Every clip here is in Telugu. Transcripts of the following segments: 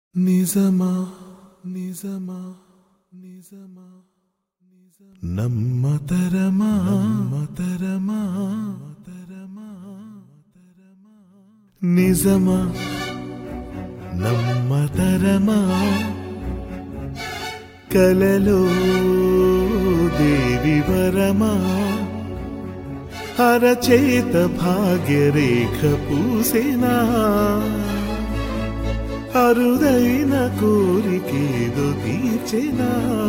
నిజమా నిజమా నిజమా నమ్మతరమా నమ్మతరమా తరమా తరమా నిజమా నమ్మతరమా కలలో దేవి వరమా అరచేత భాగ్యరేఖ పూసేనా అరుదైన కోరికేదో తీర్చెనా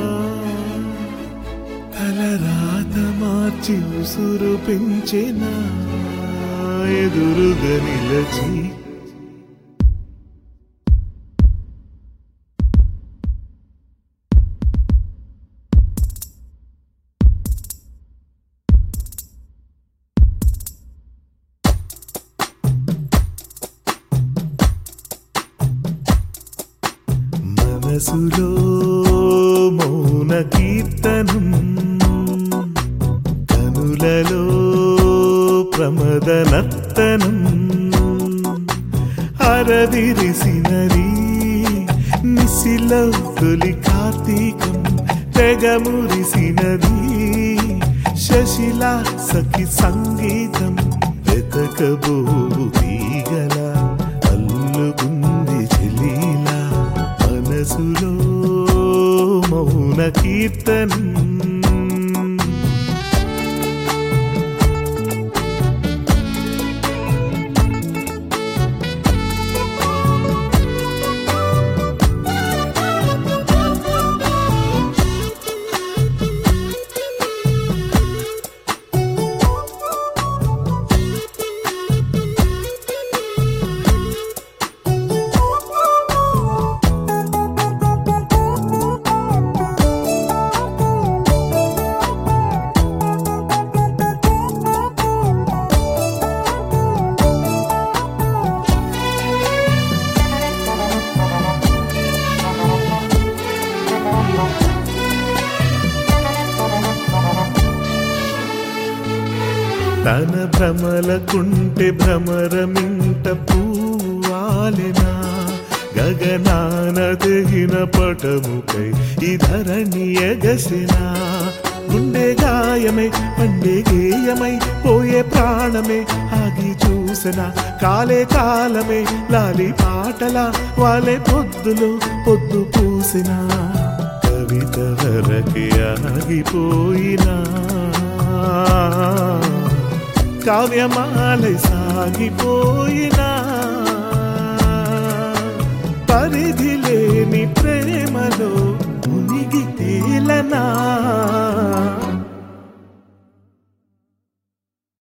తలరాత మార్చి ఉసురు పెంచెనా ఎదురుగా నిలచి మనసులో మౌన కీర్తనం కనులలో ప్రమదనత్తనం అరవిరిసినది నిశిలో తొలి కార్తీకం తెగమురిసినది శశిల సఖి సంగీతం వెతకబోవు తీగల అల్లుకుంది చెలీలా మనసులో మౌన కీర్తనం తన భ్రమలకుంటే భ్రమరమింట పూవాలెనా గగనాన తెగిన పటముకై ఈ ధరణి ఎగసినా గుండె గాయమై పండే గేయమై పోయే ప్రాణమే ఆగి చూసిన కాలే కాలమే లాలి పాటల వాలే పొద్దులో పొద్దు పూసిన కవిత వరకే ఆగిపోయినా కావ్యమాలై సాగిపోయినా పరిధి లేని ప్రేమలో